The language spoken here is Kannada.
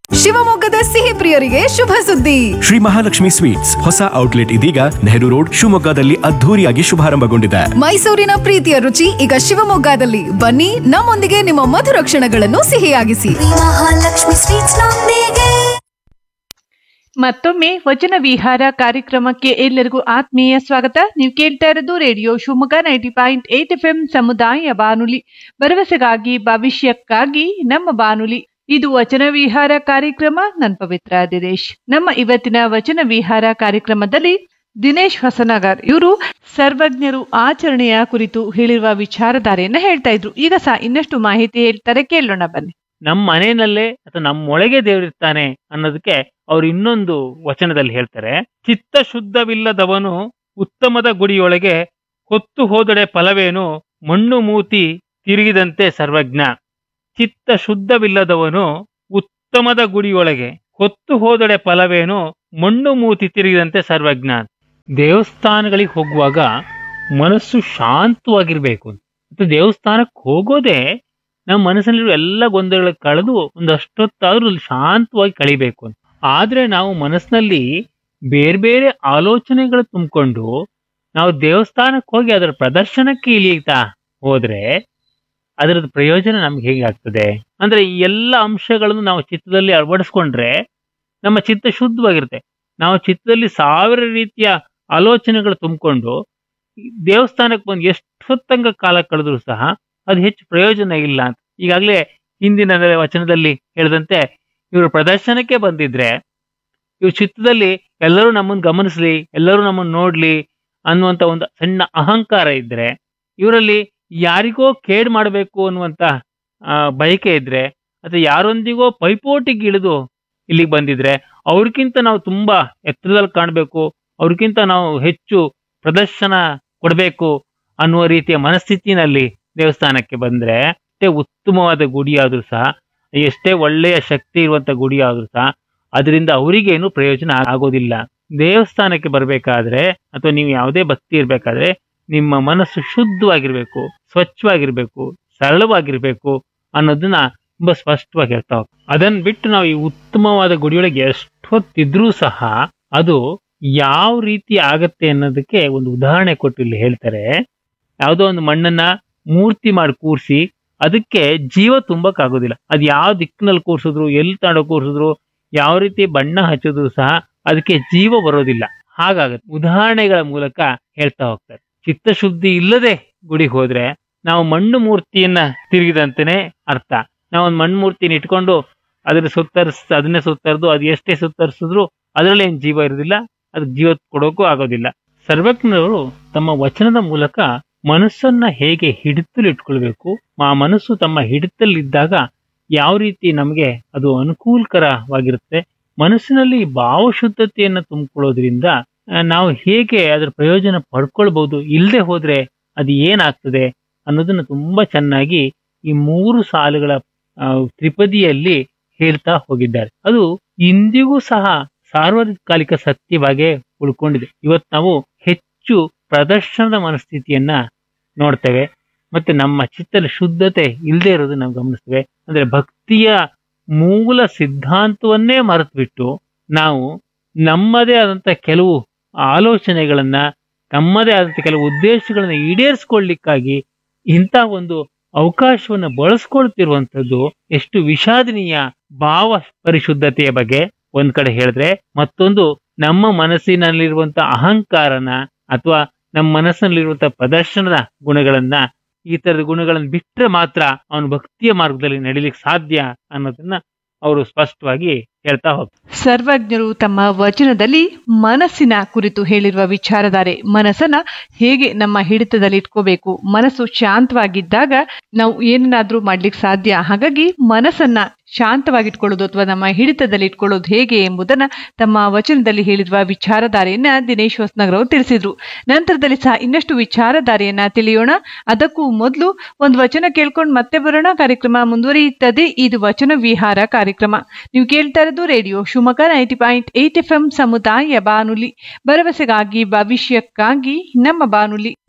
ಶಿವಮೊಗ್ಗದ ಸಿಹಿ ಪ್ರಿಯರಿಗೆ ಶುಭ ಸುದ್ದಿ ಶ್ರೀ ಮಹಾಲಕ್ಷ್ಮಿ ಸ್ವೀಟ್ಸ್ ಹೊಸ ಔಟ್ಲೆಟ್ ಇದೀಗ ನೆಹರು ರೋಡ್ ಶಿವಮೊಗ್ಗದಲ್ಲಿ ಅದ್ಧೂರಿಯಾಗಿ ಶುಭಾರಂಭಗೊಂಡಿದೆ ಮೈಸೂರಿನ ಪ್ರೀತಿಯ ರುಚಿ ಈಗ ಶಿವಮೊಗ್ಗದಲ್ಲಿ ಬನ್ನಿ ನಮ್ಮೊಂದಿಗೆ ನಿಮ್ಮ ಮಧುರ ಕ್ಷಣಗಳನ್ನು ಸಿಹಿಯಾಗಿಸಿ ಮಹಾಲಕ್ಷ್ಮಿ ಸ್ವೀಟ್ಸ್ ನೊಂದಿಗೆ ಮತ್ತೊಮ್ಮೆ ವಚನ ವಿಹಾರ ಕಾರ್ಯಕ್ರಮಕ್ಕೆ ಎಲ್ಲರಿಗೂ ಆತ್ಮೀಯ ಸ್ವಾಗತ ನೀವು ಕೇಳ್ತಾ ಇರೋದು radio Shivamogga ninety point eight F M ಸಮುದಾಯ ಬಾನುಲಿ ಭರವಸೆಗಾಗಿ ಭವಿಷ್ಯಕ್ಕಾಗಿ ನಮ್ಮ ಬಾನುಲಿ ಇದು ವಚನ ವಿಹಾರ ಕಾರ್ಯಕ್ರಮ ನನ್ ಪವಿತ್ರ ದಿನೇಶ್ ನಮ್ಮ ಇವತ್ತಿನ ವಚನ ವಿಹಾರ ಕಾರ್ಯಕ್ರಮದಲ್ಲಿ ದಿನೇಶ್ ಹೊಸನಗರ್ ಇವರು ಸರ್ವಜ್ಞರು ಆಚರಣೆಯ ಕುರಿತು ಹೇಳಿರುವ ವಿಚಾರಧಾರೆಯನ್ನ ಹೇಳ್ತಾ ಇದ್ರು ಈಗ ಸಹ ಇನ್ನಷ್ಟು ಮಾಹಿತಿ ಹೇಳ್ತಾರೆ ಕೇಳೋಣ ಬನ್ನಿ ನಮ್ಮ ಮನೆಯಲ್ಲೇ ಅಥವಾ ನಮ್ಮೊಳಗೆ ದೇವರಿರ್ತಾನೆ ಅನ್ನೋದಕ್ಕೆ ಅವ್ರು ಇನ್ನೊಂದು ವಚನದಲ್ಲಿ ಹೇಳ್ತಾರೆ ಚಿತ್ತ ಶುದ್ಧವಿಲ್ಲದವನು ಉತ್ತಮದ ಗುಡಿಯೊಳಗೆ ಹೊತ್ತು ಹೋದಡೆ ಫಲವೇನು ಮಣ್ಣು ಮೂತಿ ತಿರುಗಿದಂತೆ ಸರ್ವಜ್ಞ ಚಿತ್ತ ಶುದ್ಧವಿಲ್ಲದವನು ಉತ್ತಮದ ಗುಡಿಯೊಳಗೆ ಹೊತ್ತು ಹೋದಡೆ ಫಲವೇನು ಮಣ್ಣು ಮೂತಿ ತಿರುಗಿದಂತೆ ಸರ್ವಜ್ಞ ದೇವಸ್ಥಾನಗಳಿಗೆ ಹೋಗುವಾಗ ಮನಸ್ಸು ಶಾಂತವಾಗಿರ್ಬೇಕು ಮತ್ತು ದೇವಸ್ಥಾನಕ್ಕೆ ಹೋಗೋದೇ ನಮ್ಮ ಮನಸ್ಸಲ್ಲಿರುವ ಎಲ್ಲ ಗೊಂದಲಗಳ ಕಳೆದು ಒಂದಷ್ಟೊತ್ತಾದ್ರೂ ಅಲ್ಲಿ ಶಾಂತವಾಗಿ ಕಳಿಬೇಕು ಅಂತ ಆದ್ರೆ ನಾವು ಮನಸ್ಸಿನಲ್ಲಿ ಬೇರೆ ಬೇರೆ ಆಲೋಚನೆಗಳು ತುಂಬಿಕೊಂಡು ನಾವು ದೇವಸ್ಥಾನಕ್ಕೆ ಹೋಗಿ ಅದರ ಪ್ರದರ್ಶನಕ್ಕೆ ಇಳಿತಾ ಹೋದ್ರೆ ಅದರದ್ದು ಪ್ರಯೋಜನ ನಮ್ಗೆ ಹೇಗೆ ಆಗ್ತದೆ ಅಂದ್ರೆ ಈ ಎಲ್ಲ ಅಂಶಗಳನ್ನು ನಾವು ಚಿತ್ತದಲ್ಲಿ ಅಳವಡಿಸ್ಕೊಂಡ್ರೆ ನಮ್ಮ ಚಿತ್ತ ಶುದ್ಧವಾಗಿರುತ್ತೆ ನಾವು ಚಿತ್ತದಲ್ಲಿ ಸಾವಿರ ರೀತಿಯ ಆಲೋಚನೆಗಳು ತುಂಬಿಕೊಂಡು ದೇವಸ್ಥಾನಕ್ಕೆ ಬಂದು ಎಷ್ಟು ಹೊತ್ತಂಗ ಕಾಲ ಕಳೆದ್ರು ಸಹ ಅದು ಹೆಚ್ಚು ಪ್ರಯೋಜನ ಇಲ್ಲ ಅಂತ ಈಗಾಗಲೇ ಹಿಂದಿನ ವಚನದಲ್ಲಿ ಹೇಳಿದಂತೆ ಇವರು ಪ್ರದರ್ಶನಕ್ಕೆ ಬಂದಿದ್ರೆ ಇವ್ರ ಚಿತ್ತದಲ್ಲಿ ಎಲ್ಲರೂ ನಮ್ಮನ್ನು ಗಮನಿಸ್ಲಿ ಎಲ್ಲರೂ ನಮ್ಮನ್ನು ನೋಡ್ಲಿ ಅನ್ನುವಂತ ಒಂದು ಸಣ್ಣ ಅಹಂಕಾರ ಇದ್ರೆ ಇವರಲ್ಲಿ ಯಾರಿಗೋ ಕೇಡ್ ಮಾಡಬೇಕು ಅನ್ನುವಂತ ಆ, ಬಯಕೆ ಇದ್ರೆ ಅಥವಾ ಯಾರೊಂದಿಗೋ ಪೈಪೋಟಿಗೆ ಇಳಿದು ಇಲ್ಲಿಗೆ ಬಂದಿದ್ರೆ ಅವ್ರಿಗಿಂತ ನಾವು ತುಂಬಾ ಎತ್ತರದಲ್ಲಿ ಕಾಣಬೇಕು ಅವ್ರಿಗಿಂತ ನಾವು ಹೆಚ್ಚು ಪ್ರದರ್ಶನ ಕೊಡಬೇಕು ಅನ್ನುವ ರೀತಿಯ ಮನಸ್ಥಿತಿನಲ್ಲಿ ದೇವಸ್ಥಾನಕ್ಕೆ ಬಂದ್ರೆ ಎಷ್ಟೇ ಉತ್ತಮವಾದ ಗುಡಿ ಆದ್ರೂ ಸಹ ಎಷ್ಟೇ ಒಳ್ಳೆಯ ಶಕ್ತಿ ಇರುವಂತ ಗುಡಿ ಆದ್ರೂ ಸಹ ಅದರಿಂದ ಅವರಿಗೇನು ಪ್ರಯೋಜನ ಆಗೋದಿಲ್ಲ ದೇವಸ್ಥಾನಕ್ಕೆ ಬರಬೇಕಾದ್ರೆ ಅಥವಾ ನೀವು ಯಾವುದೇ ಭಕ್ತಿ ಇರಬೇಕಾದ್ರೆ ನಿಮ್ಮ ಮನಸ್ಸು ಶುದ್ಧವಾಗಿರ್ಬೇಕು ಸ್ವಚ್ಛವಾಗಿರ್ಬೇಕು ಸರಳವಾಗಿರ್ಬೇಕು ಅನ್ನೋದನ್ನ ತುಂಬಾ ಸ್ಪಷ್ಟವಾಗಿ ಹೇಳ್ತಾ ಹೋಗ್ತಾರೆ ಅದನ್ನ ಬಿಟ್ಟು ನಾವು ಈ ಉತ್ತಮವಾದ ಗುಡಿಯೊಳಗೆ ಎಷ್ಟೊತ್ತಿದ್ರೂ ಸಹ ಅದು ಯಾವ ರೀತಿ ಆಗತ್ತೆ ಅನ್ನೋದಕ್ಕೆ ಒಂದು ಉದಾಹರಣೆ ಕೊಟ್ಟು ಇಲ್ಲಿ ಹೇಳ್ತಾರೆ ಯಾವುದೋ ಒಂದು ಮಣ್ಣನ್ನ ಮೂರ್ತಿ ಮಾಡಿ ಕೂರಿಸಿ ಅದಕ್ಕೆ ಜೀವ ತುಂಬಕ್ ಆಗೋದಿಲ್ಲ ಅದು ಯಾವ ದಿಕ್ಕಿನಲ್ಲಿ ಕೂರ್ಸಿದ್ರು ಎಲ್ಲಿ ತಾಂಡೋ ಕೂರ್ಸಿದ್ರು ಯಾವ ರೀತಿ ಬಣ್ಣ ಹಚ್ಚಿದ್ರು ಸಹ ಅದಕ್ಕೆ ಜೀವ ಬರೋದಿಲ್ಲ ಹಾಗಾಗತ್ತೆ ಉದಾಹರಣೆಗಳ ಮೂಲಕ ಹೇಳ್ತಾ ಹೋಗ್ತಾರೆ ಚಿತ್ತಶುದ್ಧಿ ಇಲ್ಲದೆ ಗುಡಿಗೆ ಹೋದ್ರೆ ನಾವು ಮಣ್ಣು ಮೂರ್ತಿಯನ್ನ ತಿರುಗಿದಂತೆನೆ ಅರ್ಥ ನಾವು ಒಂದು ಮಣ್ಣು ಮೂರ್ತಿನ ಇಟ್ಕೊಂಡು ಅದ್ರ ಸುತ್ತರಿಸ್ ಅದನ್ನೇ ಸುತ್ತರಿದು ಅದು ಎಷ್ಟೇ ಸುತ್ತರಿಸಿದ್ರು ಅದರಲ್ಲಿ ಏನ್ ಜೀವ ಇರೋದಿಲ್ಲ ಅದಕ್ಕೆ ಜೀವ ಕೊಡೋಕ್ಕೂ ಆಗೋದಿಲ್ಲ ಸರ್ವಜ್ಞರು ತಮ್ಮ ವಚನದ ಮೂಲಕ ಮನಸ್ಸನ್ನ ಹೇಗೆ ಹಿಡಿತಲ್ಲಿ ಇಟ್ಕೊಳ್ಬೇಕು ಆ ಮನಸ್ಸು ತಮ್ಮ ಹಿಡಿತಲ್ಲಿದ್ದಾಗ ಯಾವ ರೀತಿ ನಮಗೆ ಅದು ಅನುಕೂಲಕರವಾಗಿರುತ್ತೆ ಮನಸ್ಸಿನಲ್ಲಿ ಭಾವಶುದ್ಧತೆಯನ್ನು ತುಂಬಿಕೊಳ್ಳೋದ್ರಿಂದ ಆ, ನಾವು ಹೇಗೆ ಅದರ ಪ್ರಯೋಜನ ಪಡ್ಕೊಳ್ಬಹುದು ಇಲ್ಲದೆ ಹೋದ್ರೆ ಅದು ಏನಾಗ್ತದೆ ಅನ್ನೋದನ್ನ ತುಂಬಾ ಚೆನ್ನಾಗಿ ಈ ಮೂರು ಸಾಲುಗಳ ಆ, ತ್ರಿಪದಿಯಲ್ಲಿ ಹೇಳ್ತಾ ಹೋಗಿದ್ದಾರೆ ಅದು ಇಂದಿಗೂ ಸಹ ಸಾರ್ವಕಾಲಿಕ ಸತ್ಯವಾಗೇ ಉಳ್ಕೊಂಡಿದೆ ಇವತ್ತು ನಾವು ಹೆಚ್ಚು ಪ್ರದರ್ಶನದ ಮನಸ್ಥಿತಿಯನ್ನ ನೋಡ್ತೇವೆ ಮತ್ತೆ ನಮ್ಮ ಚಿತ್ತದ ಶುದ್ಧತೆ ಇಲ್ಲದೆ ಇರೋದು ನಾವು ಗಮನಿಸ್ತೇವೆ ಅಂದ್ರೆ ಭಕ್ತಿಯ ಮೂಲ ಸಿದ್ಧಾಂತವನ್ನೇ ಮರೆತು ಬಿಟ್ಟು ನಾವು ನಮ್ಮದೇ ಆದಂತ ಕೆಲವು ಆಲೋಚನೆಗಳನ್ನ ನಮ್ಮದೇ ಆದಂತ ಕೆಲವು ಉದ್ದೇಶಗಳನ್ನ ಈಡೇರಿಸ್ಕೊಳ್ಳಿಕ್ಕಾಗಿ ಇಂಥ ಒಂದು ಅವಕಾಶವನ್ನ ಬಳಸ್ಕೊಳ್ತಿರುವಂತದ್ದು ಎಷ್ಟು ವಿಷಾದನೀಯ ಭಾವ ಪರಿಶುದ್ಧತೆಯ ಬಗ್ಗೆ ಒಂದ್ ಕಡೆ ಹೇಳಿದ್ರೆ ಮತ್ತೊಂದು ನಮ್ಮ ಮನಸ್ಸಿನಲ್ಲಿರುವಂತ ಅಹಂಕಾರನ ಅಥವಾ ನಮ್ಮ ಮನಸ್ಸಿನಲ್ಲಿರುವಂತ ಪ್ರದರ್ಶನದ ಗುಣಗಳನ್ನ ಈ ತರದ ಗುಣಗಳನ್ನ ಬಿಟ್ರೆ ಮಾತ್ರ ಅವನು ಭಕ್ತಿಯ ಮಾರ್ಗದಲ್ಲಿ ನಡಿಲಿಕ್ಕೆ ಸಾಧ್ಯ ಅನ್ನೋದನ್ನ ಅವರು ಸ್ಪಷ್ಟವಾಗಿ ಹೇಳ್ತಾ ಹೋಗ್ತಾರೆ ಸರ್ವಜ್ಞರು ತಮ್ಮ ವಚನದಲ್ಲಿ ಮನಸ್ಸಿನ ಕುರಿತು ಹೇಳಿರುವ ವಿಚಾರಧಾರೆ ಮನಸ್ಸನ್ನ ಹೇಗೆ ನಮ್ಮ ಹಿಡಿತದಲ್ಲಿ ಇಟ್ಕೋಬೇಕು ಮನಸ್ಸು ಶಾಂತವಾಗಿದ್ದಾಗ ನಾವು ಏನನ್ನಾದ್ರೂ ಮಾಡ್ಲಿಕ್ಕೆ ಸಾಧ್ಯ ಹಾಗಾಗಿ ಮನಸ್ಸನ್ನ ಶಾಂತವಾಗಿಟ್ಕೊಳ್ಳೋದು ಅಥವಾ ನಮ್ಮ ಹಿಡಿತದಲ್ಲಿ ಇಟ್ಕೊಳ್ಳೋದು ಹೇಗೆ ಎಂಬುದನ್ನ ತಮ್ಮ ವಚನದಲ್ಲಿ ಹೇಳಿರುವ ವಿಚಾರಧಾರೆಯನ್ನ ದಿನೇಶ್ ಹೊಸನಗರ್ ಅವರು ತಿಳಿಸಿದ್ರು ನಂತರದಲ್ಲಿ ಸಹ ಇನ್ನಷ್ಟು ವಿಚಾರಧಾರೆಯನ್ನ ತಿಳಿಯೋಣ ಅದಕ್ಕೂ ಮೊದಲು ಒಂದು ವಚನ ಕೇಳ್ಕೊಂಡು ಮತ್ತೆ ಬರೋಣ ಕಾರ್ಯಕ್ರಮ ಮುಂದುವರಿಯುತ್ತದೆ ಇದು ವಚನ ವಿಹಾರ ಕಾರ್ಯಕ್ರಮ ನೀವು ಕೇಳ್ತಾ ಇರೋದು radio Shivamogga ninety point eight F M ಸಮುದಾಯ ಬಾನುಲಿ ಭರವಸೆಗಾಗಿ ಭವಿಷ್ಯಕ್ಕಾಗಿ ನಮ್ಮ ಬಾನುಲಿ